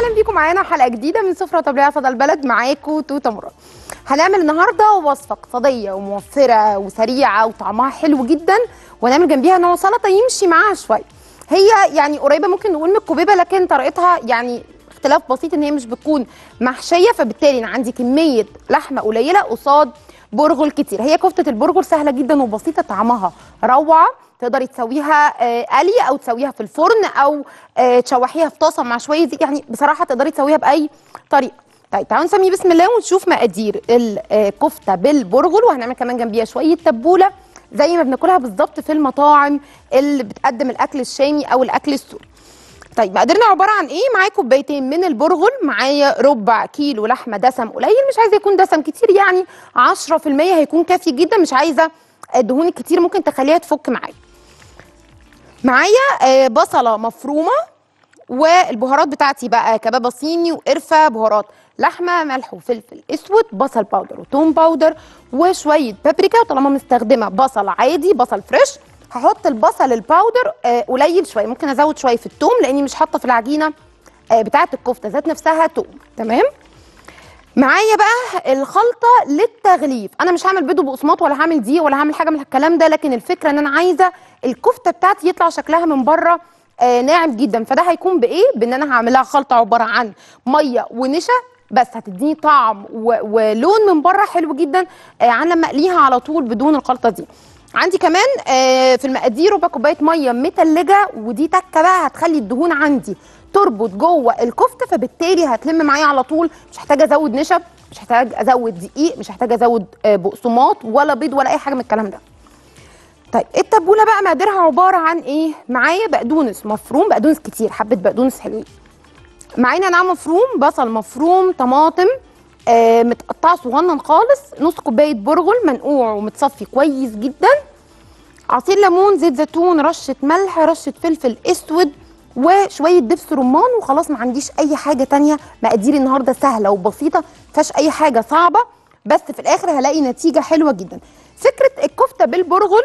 اهلا بيكم معانا حلقه جديده من سفره طبيعيه صدى البلد معاكم توته مراد هنعمل النهارده وصفه اقتصاديه وموفره وسريعه وطعمها حلو جدا ونعمل جنبيها نوع سلطه يمشي معاها شويه هي يعني قريبه ممكن نقول من الكوبيبه لكن طريقتها يعني اختلاف بسيط ان هي مش بتكون محشيه فبالتالي انا عندي كميه لحمه قليله قصاد برغل كتير هي كفته البرغل سهله جدا وبسيطه طعمها روعه تقدري تسويها آه، قلي او تسويها في الفرن او آه، تشوحيها في طاسه مع شويه زيت يعني بصراحه تقدري تسويها باي طريقه طيب تعالوا نسمي بسم الله ونشوف مقادير الكفته بالبرغل وهنعمل كمان جنبيها شويه تبوله زي ما بناكلها بالظبط في المطاعم اللي بتقدم الاكل الشامي او الاكل السوري طيب مقاديرنا عباره عن ايه معايا كوبايتين من البرغل معايا ربع كيلو لحمه دسم قليل مش عايزه يكون دسم كتير يعني 10% هيكون كافي جدا مش عايزه الدهون الكتير ممكن تخليها تفك معايا معايا آه، بصله مفرومه والبهارات بتاعتي بقى كبابه صيني وقرفه بهارات لحمه ملح وفلفل اسود بصل باودر وتوم باودر وشويه بابريكا وطالما مستخدمه بصل عادي بصل فريش هحط البصل الباودر آه، قليل شويه ممكن ازود شويه في التوم لاني مش حاطه في العجينه آه، بتاعه الكفته ذات نفسها توم تمام معايا بقى الخلطه للتغليف انا مش هعمل بيض وبقسماط ولا هعمل دقيق ولا هعمل حاجه من الكلام ده لكن الفكره ان انا عايزه الكفته بتاعتي يطلع شكلها من بره آه ناعم جدا فده هيكون بايه بان انا هعملها خلطه عباره عن ميه ونشا بس هتديني طعم و- ولون من بره حلو جدا آه عن لما اقليها على طول بدون الخلطه دي عندي كمان آه في المقادير ربع كوبايه ميه متلجه ودي تكه بقى هتخلي الدهون عندي تربط جوه الكفته فبالتالي هتلم معايا على طول مش هحتاج ازود نشا مش هحتاج ازود دقيق مش هحتاج ازود آه، بقسماط ولا بيض ولا اي حاجه من الكلام ده طيب التبوله بقى مقاديرها عباره عن ايه معايا بقدونس مفروم بقدونس كتير حبه بقدونس حلوين معايا نعناع مفروم بصل مفروم طماطم آه متقطعه صغنن خالص نص كوبايه برغل منقوع ومتصفي كويس جدا عصير ليمون زيت زيتون رشه ملح رشه فلفل اسود وشويه دبس رمان وخلاص ما عنديش اي حاجه تانية مقادير النهارده سهله وبسيطه فيهاش اي حاجه صعبه بس في الاخر هلاقي نتيجه حلوه جدا فكره الكفته بالبرغل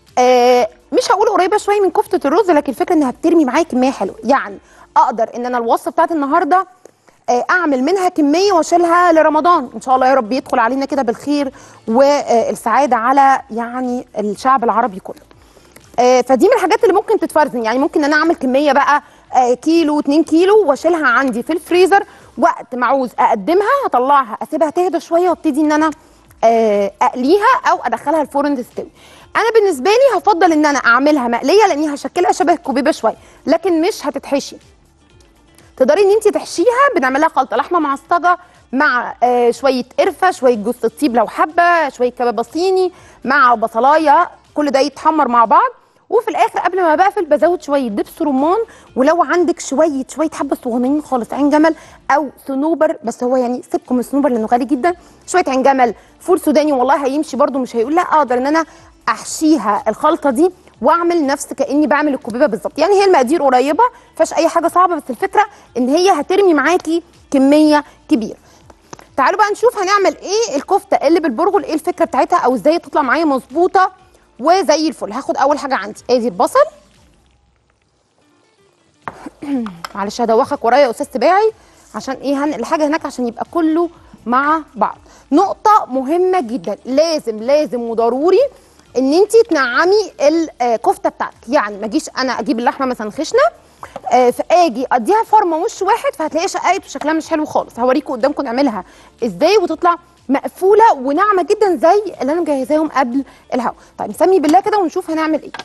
آه مش هقول قريبه شويه من كفته الرز لكن الفكره انها بترمي معايا كميه حلوه يعني اقدر ان انا الوصفه بتاعت النهارده آه، اعمل منها كميه واشيلها لرمضان ان شاء الله يا رب يدخل علينا كده بالخير والسعاده على يعني الشعب العربي كله آه، فدي من الحاجات اللي ممكن تتفرزن يعني ممكن ان انا اعمل كميه بقى آه، كيلو 2 كيلو واشيلها عندي في الفريزر وقت ما عاوز اقدمها هطلعها اسيبها تهدى شويه وابتدي ان انا آه، اقليها او ادخلها الفرن تستوي انا بالنسبه لي هفضل ان انا اعملها مقليه لاني هشكلها شبه الكوبيبه شويه لكن مش هتتحشي تقدري ان انت تحشيها بنعملها خلطه لحمه معصجه مع آه، شويه قرفه شويه جوز الطيب لو حابه شويه كبابه صيني مع بصلايه كل ده يتحمر مع بعض وفي الاخر قبل ما بقفل بزود شويه دبس رمان ولو عندك شويه شويه حبه صغننين خالص عين جمل او صنوبر بس هو يعني سيبكم من الصنوبر لانه غالي جدا شويه عين جمل فول سوداني والله هيمشي برده مش هيقول لا اقدر ان انا احشيها الخلطه دي واعمل نفس كاني بعمل الكوبيبه بالظبط يعني هي المقادير قريبه فيهاش اي حاجه صعبه بس الفكره ان هي هترمي معاكي كميه كبيره تعالوا بقى نشوف هنعمل ايه الكفته اللي بالبرغل ايه الفكره بتاعتها او ازاي تطلع معايا مظبوطه وزي الفل هاخد اول حاجه عندي ادي البصل معلش هدوخك ورايا يا استاذ سباعي عشان ايه هنقل الحاجه هناك عشان يبقى كله مع بعض نقطه مهمه جدا لازم لازم وضروري ان انت تنعمي الكفته بتاعتك يعني ما اجيش انا اجيب اللحمه مثلا خشنه آه، فاجي اديها فرمه وش واحد فهتلاقيها شققت وشكلها مش حلو خالص هوريكم قدامكم نعملها ازاي وتطلع مقفوله وناعمه جدا زي اللي انا مجهزاهم قبل الهوا طيب نسمي بالله كده ونشوف هنعمل ايه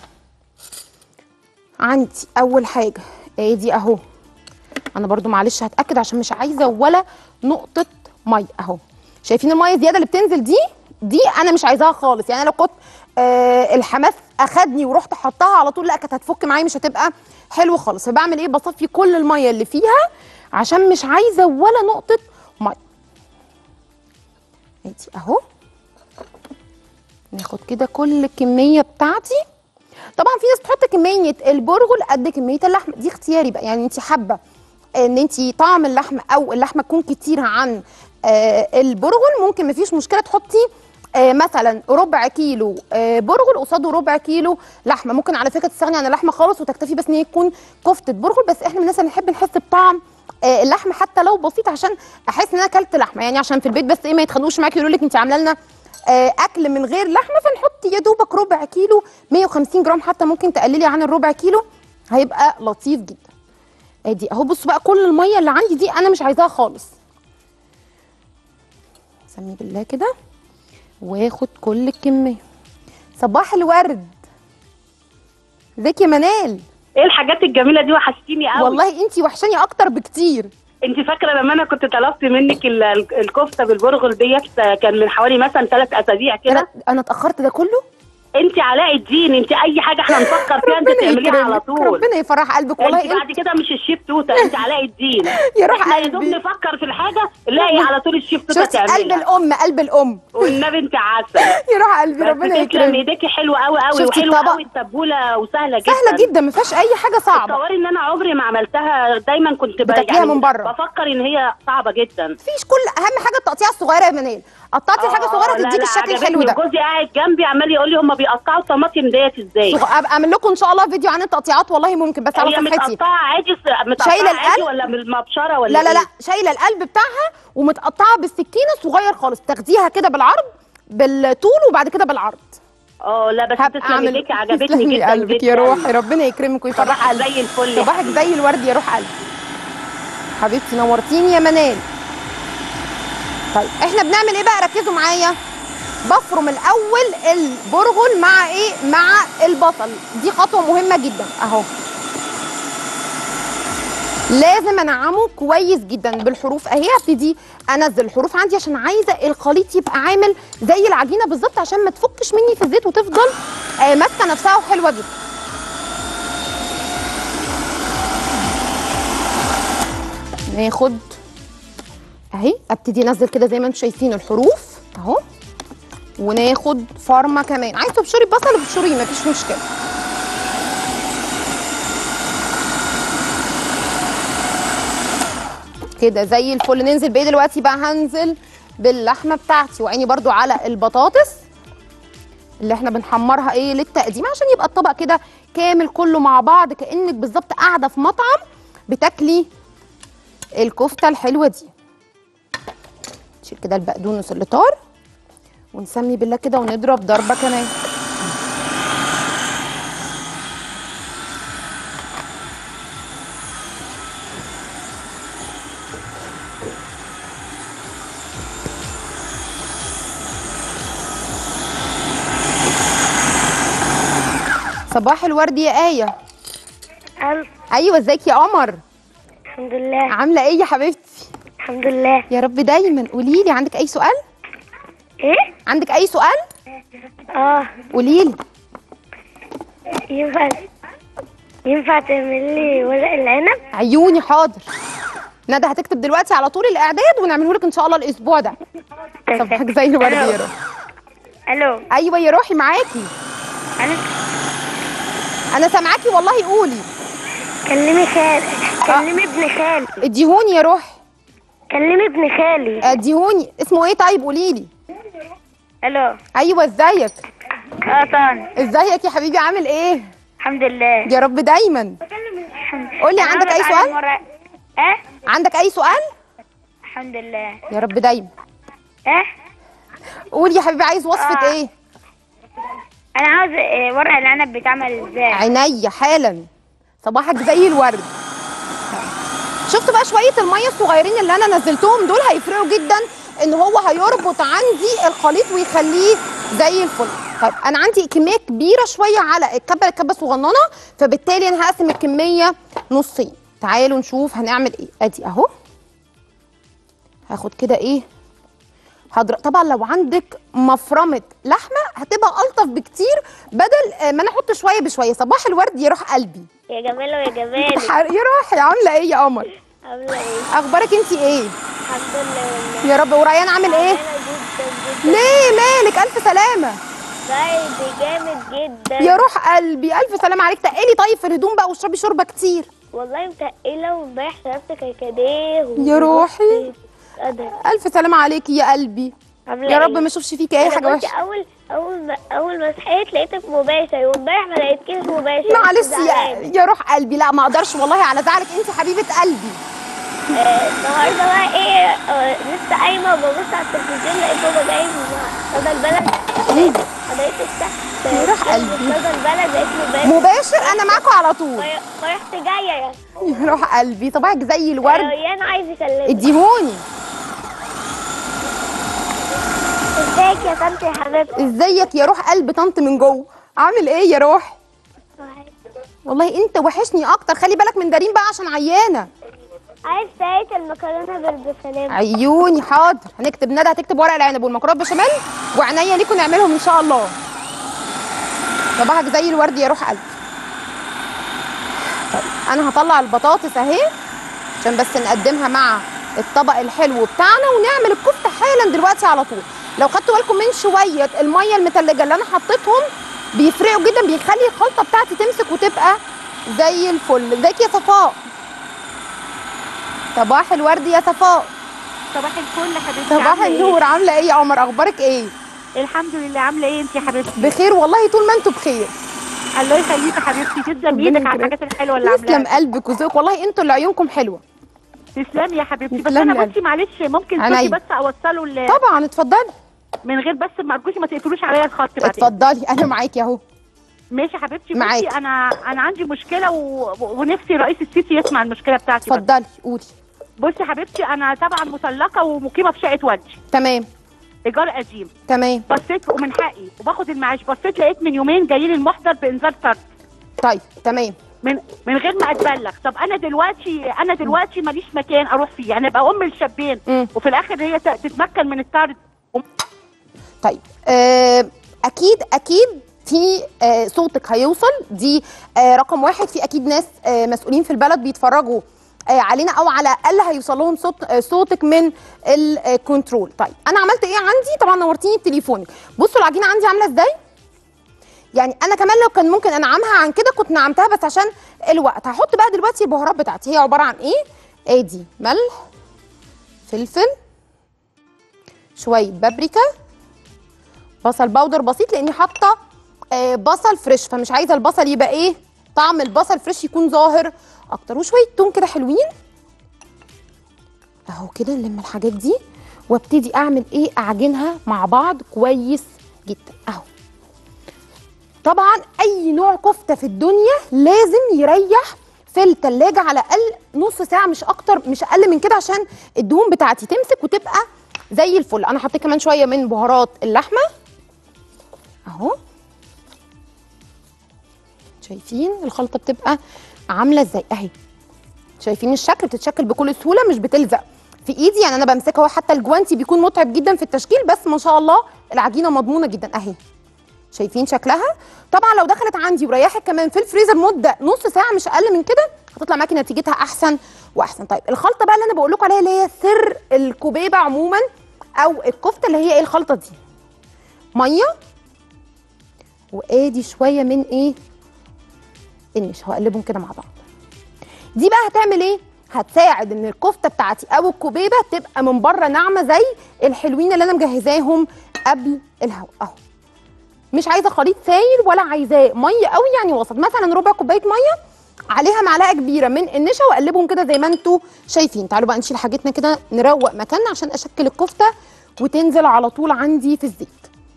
عندي اول حاجه ادي اهو انا برضو معلش هتاكد عشان مش عايزه ولا نقطه ميه اهو شايفين الميه الزياده اللي بتنزل دي دي انا مش عايزاها خالص يعني انا لو كنت آه الحماس اخدني ورحت حطها على طول لا كانت هتفك معايا مش هتبقى حلوه خالص فبعمل ايه بصفي كل الميه اللي فيها عشان مش عايزه ولا نقطه ميه ادي اهو ناخد كده كل الكميه بتاعتي طبعا في ناس بتحط كميه البرغل قد كميه اللحمه دي اختياري بقى يعني انت حابه ان انت طعم اللحمه او اللحمه تكون كتير عن آه البرغل ممكن مفيش مشكله تحطي آه مثلا ربع كيلو آه برغل قصاده ربع كيلو لحمه ممكن على فكره تستغني عن اللحمه خالص وتكتفي بس ان هي تكون كفته برغل بس احنا من الناس اللي نحب نحس بطعم آه اللحمه حتى لو بسيط عشان احس ان انا اكلت لحمه يعني عشان في البيت بس ايه ما يتخانقوش معاكي يقولوا لك انت عامله لنا آه اكل من غير لحمه فنحط يا دوبك ربع كيلو 150 جرام حتى ممكن تقللي عن الربع كيلو هيبقى لطيف جدا ادي اهو بصوا بقى كل الميه اللي عندي دي انا مش عايزاها خالص سمي بالله كده واخد كل الكميه صباح الورد ازيك يا منال ايه الحاجات الجميله دي وحشتيني قوي والله انتي وحشاني اكتر بكتير انت فاكره لما انا كنت طلبت منك ال- ال- الكفته بالبرغل ديت كان من حوالي مثلا ثلاث اسابيع انا كده انا اتاخرت ده كله انت علاء الدين انت اي حاجه احنا نفكر فيها انت تعمليها على يكرمك طول ربنا يفرح قلبك والله انت بعد كده مش الشيف توته انت علاء الدين يا روح احنا يا دوب قلبي. نفكر في الحاجه نلاقي على طول الشيف توته شفتي قلب تعملها الام قلب الام والنبي انت عسل يا روح قلبي ربنا بس تسلم يكرمك ايديكي حلوه قوي قوي شفتي وحلوه الطبق؟ قوي التبوله وسهله جدا سهله جدا ما فيهاش اي حاجه صعبه تصوري ان انا عمري ما عملتها دايما كنت ب- بتاكليها من بره. بفكر ان هي صعبه جدا مفيش كل اهم حاجه التقطيعه الصغيره يا منال قطعتي الحاجه آه، الصغيره لا، تديكي لا، الشكل عجبتني. الحلو ده جوزي قاعد جنبي عمال يقول لي هم بيقطعوا الطماطم ديت ازاي صغ- ابقى اعمل لكم ان شاء الله فيديو عن التقطيعات والله ممكن بس على هي صفحتي متقطعه عادي س- متقطعه شايلة عادي القلب؟ ولا بالمبشره ولا لا لا لا إيه؟ شايله القلب بتاعها ومتقطعه بالسكينه صغير خالص تاخديها كده بالعرض بالطول وبعد كده بالعرض اه لا بس هبقى تسلمي اعمل ايديكي عجبتني تسلمي جدا قلبك جدا يا روحي ربنا يكرمك ويفرح صباحك قلبك زي الفل يا صباحك حبيبي. زي الورد يا روح قلبي حبيبتي نورتيني يا منال طيب احنا بنعمل ايه بقى ركزوا معايا بفرم الاول البرغل مع ايه مع البصل دي خطوه مهمه جدا اهو لازم انعمه كويس جدا بالحروف اهي هبتدي انزل الحروف عندي عشان عايزه الخليط يبقى عامل زي العجينه بالظبط عشان ما تفكش مني في الزيت وتفضل آه ماسكه نفسها وحلوه جدا ناخد اهي ابتدي انزل كده زي ما انتم شايفين الحروف اهو وناخد فرمه كمان عايز تبشري بصل ابشريه مفيش مشكله كده زي الفل ننزل بايه دلوقتي بقى هنزل باللحمه بتاعتي وعيني برضو على البطاطس اللي احنا بنحمرها ايه للتقديم عشان يبقى الطبق كده كامل كله مع بعض كانك بالظبط قاعده في مطعم بتاكلي الكفته الحلوه دي نشيل كده البقدونس اللي طار ونسمي بالله كده ونضرب ضربه كمان صباح الورد يا آية ألف أيوة ازيك يا قمر الحمد لله عاملة ايه يا حبيبتي الحمد لله يا رب دايما قولي لي عندك أي سؤال ايه عندك أي سؤال اه قولي لي ينفع ينفع تعمل لي ورق العنب عيوني حاضر ندى هتكتب دلوقتي على طول الإعداد ونعمله لك إن شاء الله الأسبوع ده صباحك زي الورد يا روحي الو أيوة يا روحي معاكي انا أنا سامعاكي والله قولي كلمي خال كلمي ابن خالي اديهوني يا روحي كلمي ابن خالي اديهوني اسمه ايه طيب قولي لي الو ايوه ازيك اه طبعا ازيك يا حبيبي عامل ايه الحمد لله يا رب دايما قولي أنا عندك عاوز اي أعمل سؤال ورق اه عندك اي سؤال الحمد لله يا رب دايما اه قولي يا حبيبي عايز وصفه آه. ايه انا عاوز آه، ورق العنب بيتعمل ازاي عينيا حالا صباحك زي الورد شفتوا بقى شويه الميه الصغيرين اللي انا نزلتهم دول هيفرقوا جدا ان هو هيربط عندي الخليط ويخليه زي الفل طيب انا عندي كميه كبيره شويه على الكبه الكبه صغننه فبالتالي انا هقسم الكميه نصين تعالوا نشوف هنعمل ايه ادي اهو هاخد كده ايه هضرب طبعا لو عندك مفرمه لحمه هتبقى الطف بكتير بدل آه، ما انا احط شويه بشويه صباح الورد يروح قلبي يا جمال ويا جمال ح- يا روحي عامله ايه يا قمر عامله ايه اخبارك انت ايه الحمد لله والله يا رب وريان عامل ايه انا جدا جدا ليه مالك الف سلامه بعد جامد جدا يا روح قلبي الف سلامه عليك تقلي طيب في الهدوم بقى واشربي شوربه كتير والله متقلة وامبارح شربت كركديه يا روحي. قدر الف سلامه عليكي يا قلبي عاملة يا رب إيه؟ ما اشوفش فيكي اي أنا حاجه كنت وحشه اول اول ما اول ما صحيت لقيتك مباشر وامبارح ما لقيتكيش مباشر معلش كنت يا, زعلانة. يا روح قلبي لا ما اقدرش والله على زعلك انت حبيبه قلبي آه، النهارده بقى ايه آه، لسه قايمه وببص على التلفزيون لقيت بابا جاي من صدى البلد لقيت حضرتك تحت يا روح كلمة قلبي. صدى البلد لقيت مباشر مباشر انا معاكم على طول فرح- فرحت جايه يعني يا روح قلبي صباحك زي الورد ريان عايز يكلمك اديهوني ازيك يا طنط يا حبيبتي ازيك يا روح قلب طنط من جوه عامل ايه يا روح والله انت وحشني اكتر خلي بالك من دارين بقى عشان عيانه عايز ساعة المكرونه بالبسلام عيوني حاضر هنكتب ندى هتكتب ورق العنب والمكرونه بشاميل وعنيا ليكم نعملهم ان شاء الله صباحك زي الورد يا روح قلبي طيب انا هطلع البطاطس اهي عشان بس نقدمها مع الطبق الحلو بتاعنا ونعمل الكفته حالا دلوقتي على طول لو خدتوا بالكم من شويه الميه المتلجه اللي انا حطيتهم بيفرقوا جدا بيخلي الخلطه بتاعتي تمسك وتبقى زي الفل ازيك يا صفاء صباح الورد يا صفاء صباح الفل حبيبتي صباح عاملة إيه؟ النور عامله ايه يا قمر اخبارك ايه الحمد لله عامله ايه انت يا حبيبتي بخير والله طول ما انتوا بخير الله يخليكي يا حبيبتي تسلم ربنا ايدك على يكرمك. الحاجات الحلوه اللي تسلم عاملاها قلبك وذوقك والله انتوا اللي عيونكم حلوه تسلمي يا حبيبتي بس تسلمي انا قلبي. بصي معلش ممكن عينيا. صوتي بس اوصله ل... طبعا اتفضلي من غير بس ما ارجوكي ما تقفلوش عليا الخط بعدين اتفضلي انا معاكي اهو ماشي يا حبيبتي معاكي. بصي انا انا عندي مشكله و... ونفسي رئيس السيسي يسمع المشكله بتاعتي بس. اتفضلي قولي بصي يا حبيبتي انا طبعا مطلقه ومقيمه في شقه والدي تمام ايجار قديم تمام بصيت ومن حقي وباخد المعاش بصيت لقيت من يومين جاي لي المحضر بانذار طرد طيب تمام من من غير ما اتبلغ طب انا دلوقتي انا دلوقتي ماليش مكان اروح فيه يعني ابقى ام الشابين مم. وفي الاخر هي ت- تتمكن من الطرد طيب آه اكيد اكيد في آه صوتك هيوصل دي آه رقم واحد في اكيد ناس آه مسؤولين في البلد بيتفرجوا آه علينا او على الاقل هيوصل لهم صوت آه صوتك من الكنترول طيب انا عملت ايه عندي طبعا نورتيني بتليفونك بصوا العجينه عندي عامله ازاي يعني انا كمان لو كان ممكن انعمها عن كده كنت نعمتها بس عشان الوقت هحط بقى دلوقتي البهارات بتاعتي هي عباره عن ايه ادي ملح فلفل شويه بابريكا بصل باودر بسيط لاني حاطه آه، بصل فريش فمش عايزه البصل يبقى ايه طعم البصل فريش يكون ظاهر اكتر وشويه توم كده حلوين اهو كده نلم الحاجات دي وابتدي اعمل ايه اعجنها مع بعض كويس جدا اهو طبعا اي نوع كفته في الدنيا لازم يريح في التلاجة على الاقل نص ساعه مش اكتر مش اقل من كده عشان الدهون بتاعتي تمسك وتبقى زي الفل انا حطيت كمان شويه من بهارات اللحمه اهو شايفين الخلطه بتبقى عامله ازاي اهي شايفين الشكل بتتشكل بكل سهوله مش بتلزق في ايدي يعني انا بمسكها هو حتى الجوانتي بيكون متعب جدا في التشكيل بس ما شاء الله العجينه مضمونه جدا اهي شايفين شكلها طبعا لو دخلت عندي وريحت كمان في الفريزر مده نص ساعه مش اقل من كده هتطلع معاكي نتيجتها احسن واحسن طيب الخلطه بقى اللي انا بقول لكم عليها اللي هي سر الكوبيبه عموما او الكفته اللي هي ايه الخلطه دي ميه وادي شويه من ايه النشا هقلبهم كده مع بعض دي بقى هتعمل ايه هتساعد ان الكفته بتاعتي او الكوبيبه تبقى من بره ناعمه زي الحلوين اللي انا مجهزاهم قبل الهواء اهو مش عايزه خليط سايل ولا عايزاه ميه قوي يعني وسط مثلا ربع كوبايه ميه عليها معلقه كبيره من النشا واقلبهم كده زي ما انتوا شايفين تعالوا بقى نشيل حاجتنا كده نروق مكاننا عشان اشكل الكفته وتنزل على طول عندي في الزيت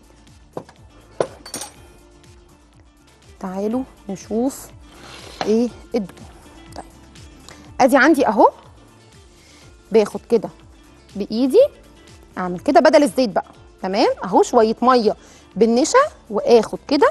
تعالوا نشوف ايه الدنيا طيب ادي عندي اهو باخد كده بايدي اعمل كده بدل الزيت بقى تمام اهو شويه ميه بالنشا واخد كده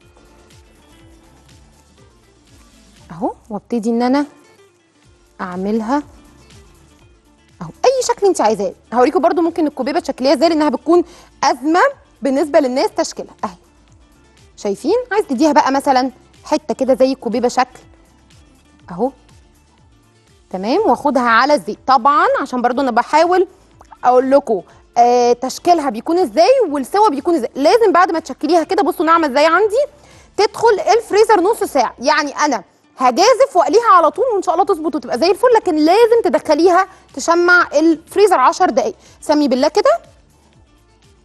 اهو وابتدي ان انا اعملها اهو اي شكل انت عايزاه هوريكم برده ممكن الكوبيبه تشكليها ازاي لانها بتكون ازمه بالنسبه للناس تشكيلها اهي شايفين عايز تديها بقى مثلا حته كده زي الكوبيبه شكل اهو تمام واخدها على الزيت طبعا عشان برضو انا بحاول اقول لكم آه تشكيلها بيكون ازاي والسوا بيكون ازاي لازم بعد ما تشكليها كده بصوا ناعمه ازاي عندي تدخل الفريزر نص ساعه يعني انا هجازف واقليها على طول وان شاء الله تظبط وتبقى زي الفل لكن لازم تدخليها تشمع الفريزر 10 دقائق سمي بالله كده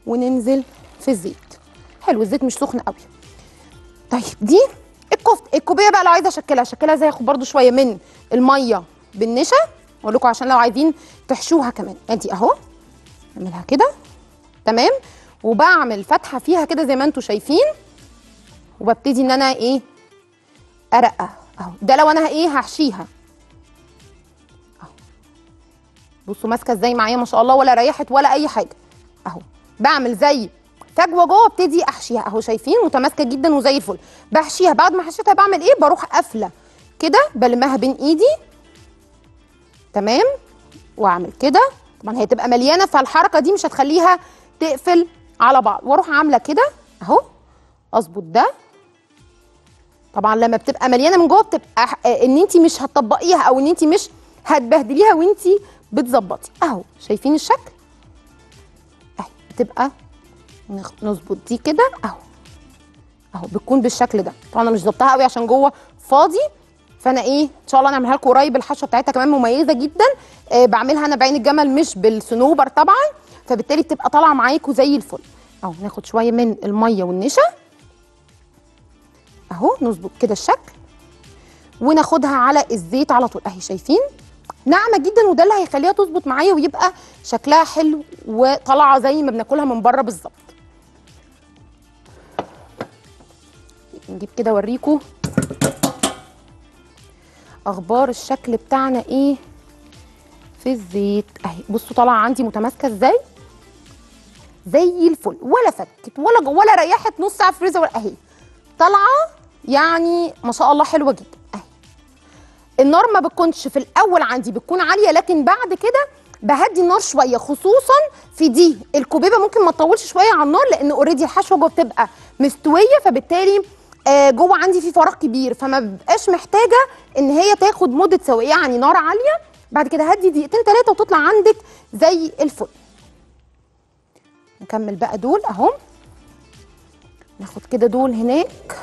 وننزل في الزيت حلو الزيت مش سخن قوي طيب دي الكفته الكوبيه بقى لو عايزه اشكلها اشكلها زي اخد برده شويه من الميه بالنشا اقول لكم عشان لو عايزين تحشوها كمان ادي اهو اعملها كده تمام وبعمل فتحه فيها كده زي ما انتم شايفين وببتدي ان انا ايه ارقه اهو ده لو انا ايه هحشيها اهو بصوا ماسكه ازاي معايا ما شاء الله ولا ريحت ولا اي حاجه اهو بعمل زي فجوه جوه ابتدي احشيها اهو شايفين متماسكه جدا وزي الفل بحشيها بعد ما حشيتها بعمل ايه بروح قافله كده بلمها بين ايدي تمام واعمل كده طبعا هي تبقى مليانه فالحركه دي مش هتخليها تقفل على بعض واروح عامله كده اهو اظبط ده طبعا لما بتبقى مليانه من جوه بتبقى ح- آه، ان انت مش هتطبقيها او ان انت مش هتبهدليها وانت بتظبطي اهو شايفين الشكل اهي بتبقى نخ- نظبط دي كده اهو اهو بتكون بالشكل ده طبعا انا مش ظبطها قوي عشان جوه فاضي فانا ايه ان شاء الله نعملها لكم قريب الحشوه بتاعتها كمان مميزه جدا آه بعملها انا بعين الجمل مش بالصنوبر طبعا فبالتالي بتبقى طالعه معاكم زي الفل اهو ناخد شويه من الميه والنشا اهو نظبط كده الشكل وناخدها على الزيت على طول اهي شايفين ناعمه جدا وده اللي هيخليها تظبط معايا ويبقى شكلها حلو وطالعه زي ما بناكلها من بره بالظبط نجيب كده اوريكم اخبار الشكل بتاعنا ايه في الزيت اهي بصوا طالعه عندي متماسكه ازاي زي الفل ولا فكت ولا ولا ريحت نص ساعه في الفريزر ولا اهي طالعه يعني ما شاء الله حلوه جدا اهي النار ما بتكونش في الاول عندي بتكون عاليه لكن بعد كده بهدي النار شويه خصوصا في دي الكوبيبه ممكن ما تطولش شويه على النار لان اوريدي الحشوه جوه بتبقى مستويه فبالتالي آه، جوه عندي في فراغ كبير فما ببقاش محتاجه ان هي تاخد مده سويه يعني نار عاليه بعد كده هدي دقيقتين ثلاثه وتطلع عندك زي الفل نكمل بقى دول اهو ناخد كده دول هناك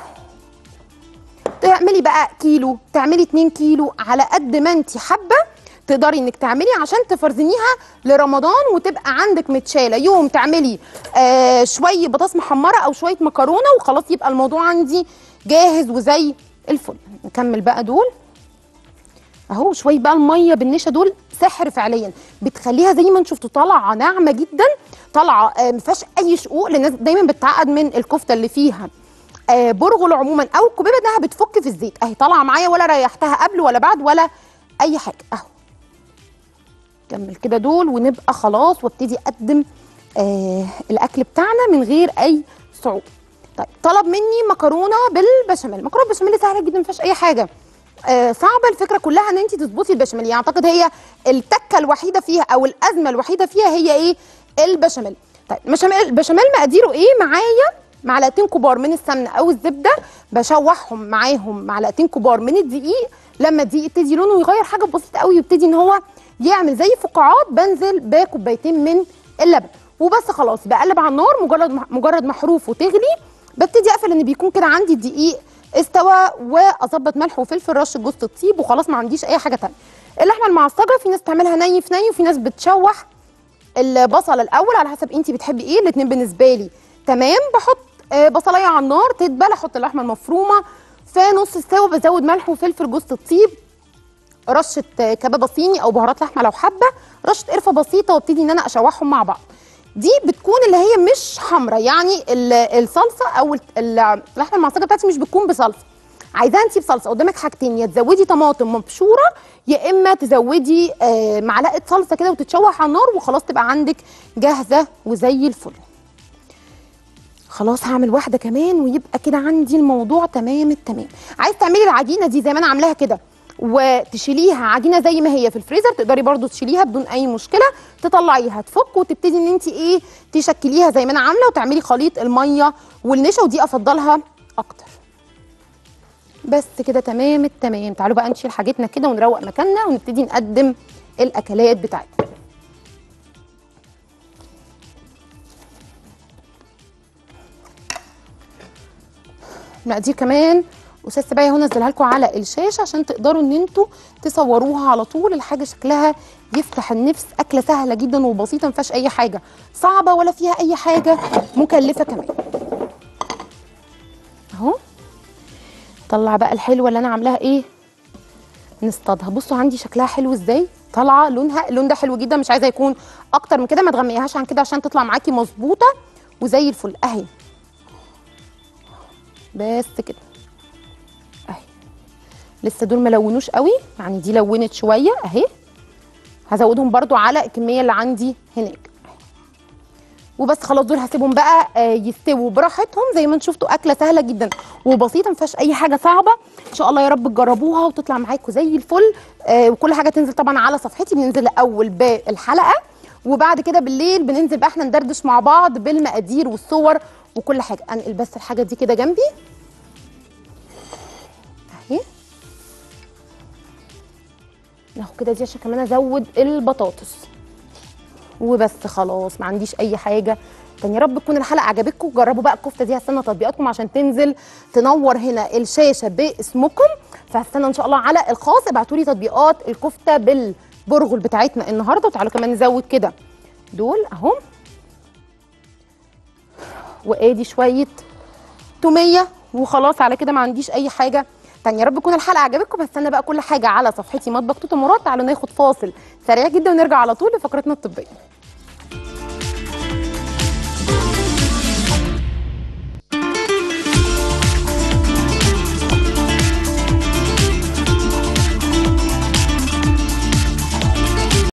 تعملي بقى كيلو تعملي 2 كيلو على قد ما انت حابه تقدري انك تعملي عشان تفرزنيها لرمضان وتبقى عندك متشاله يوم تعملي آه شويه بطاطس محمره او شويه مكرونه وخلاص يبقى الموضوع عندي جاهز وزي الفل نكمل بقى دول اهو شويه بقى الميه بالنشا دول سحر فعليا بتخليها زي ما انتم شفتوا طالعه ناعمه جدا طالعه آه، ما فيهاش اي شقوق لان الناس دايما بتتعقد من الكفته اللي فيها آه، برغل عموما او الكوبيبه انها بتفك في الزيت اهي طالعه معايا ولا ريحتها قبل ولا بعد ولا اي حاجه اهو كمل كده دول ونبقى خلاص وابتدي اقدم آه الاكل بتاعنا من غير اي صعوبه طيب طلب مني مكرونه بالبشاميل مكرونه بالبشاميل سهله جدا ما فيهاش اي حاجه آه صعبه الفكره كلها ان انت تظبطي البشاميل يعني اعتقد هي التكه الوحيده فيها او الازمه الوحيده فيها هي ايه البشاميل طيب البشاميل البشاميل مقاديره ايه معايا معلقتين كبار من السمنه او الزبده بشوحهم معاهم معلقتين كبار من الدقيق لما الدقيق يبتدي لونه يغير حاجه بسيطه قوي يبتدي ان هو يعمل زي فقاعات بنزل بكوبايتين من اللبن وبس خلاص بقلب على النار مجرد مجرد ما حروفه تغلي ببتدي اقفل ان بيكون كده عندي الدقيق استوى واظبط ملح وفلفل رش جوز الطيب وخلاص ما عنديش اي حاجه تانية اللحمه المعصجه في ناس تعملها ني في ني وفي ناس بتشوح البصل الاول على حسب انت بتحبي ايه الاتنين بالنسبه لي تمام بحط آه، بصلايه على النار تدبل احط اللحمه المفرومه في نص السوا بزود ملح وفلفل جوز الطيب رشه آه، كبابه صيني او بهارات لحمه لو حابه رشه قرفه بسيطه وابتدي ان انا اشوحهم مع بعض دي بتكون اللي هي مش حمرا يعني ال- الصلصه او ال- ال- اللحمه المعصجه بتاعتي مش بتكون بصلصه عايزاها انت بصلصه قدامك حاجتين يا تزودي طماطم مبشوره يا اما تزودي آه، معلقه صلصه كده وتتشوح على النار وخلاص تبقى عندك جاهزه وزي الفل خلاص هعمل واحده كمان ويبقى كده عندي الموضوع تمام التمام عايز تعملي العجينه دي زي ما انا عاملاها كده وتشيليها عجينه زي ما هي في الفريزر تقدري برضو تشيليها بدون اي مشكله تطلعيها تفك وتبتدي ان انت ايه تشكليها زي ما انا عامله وتعملي خليط الميه والنشا ودي افضلها اكتر بس كده تمام التمام تعالوا بقى نشيل حاجتنا كده ونروق مكاننا ونبتدي نقدم الاكلات بتاعتنا المقادير كمان استاذ سبايا هنا نزلها لكم على الشاشه عشان تقدروا ان انتوا تصوروها على طول الحاجه شكلها يفتح النفس اكله سهله جدا وبسيطه ما فيهاش اي حاجه صعبه ولا فيها اي حاجه مكلفه كمان اهو طلع بقى الحلوه اللي انا عاملاها ايه نصطادها بصوا عندي شكلها حلو ازاي طالعه لونها اللون ده حلو جدا مش عايزه يكون اكتر من كده ما تغمقيهاش عن كده عشان تطلع معاكي مظبوطه وزي الفل اهي بس كده اهي لسه دول ملونوش قوي يعني دي لونت شويه اهي هزودهم برضو على الكميه اللي عندي هناك وبس خلاص دول هسيبهم بقى آه، يستووا براحتهم زي ما انتم شفتوا اكله سهله جدا وبسيطه ما فيهاش اي حاجه صعبه ان شاء الله يا رب تجربوها وتطلع معاكم زي الفل آه، وكل حاجه تنزل طبعا على صفحتي بننزل الاول بالحلقه وبعد كده بالليل بننزل بقى احنا ندردش مع بعض بالمقادير والصور وكل حاجه انقل بس الحاجه دي كده جنبي اهي ناخد كده دي عشان كمان ازود البطاطس وبس خلاص ما عنديش اي حاجه تاني يا رب تكون الحلقه عجبتكم جربوا بقى الكفته دي هستنى تطبيقاتكم عشان تنزل تنور هنا الشاشه باسمكم فهستنى ان شاء الله على الخاص ابعتوا لي تطبيقات الكفته بالبرغل بتاعتنا النهارده وتعالوا كمان نزود كده دول اهم وادي شويه توميه وخلاص على كده ما عنديش اي حاجه تانية يا رب تكون الحلقه عجبتكم هستنى بقى كل حاجه على صفحتي مطبخ توته مراد تعالوا ناخد فاصل سريع جدا ونرجع على طول لفقرتنا الطبيه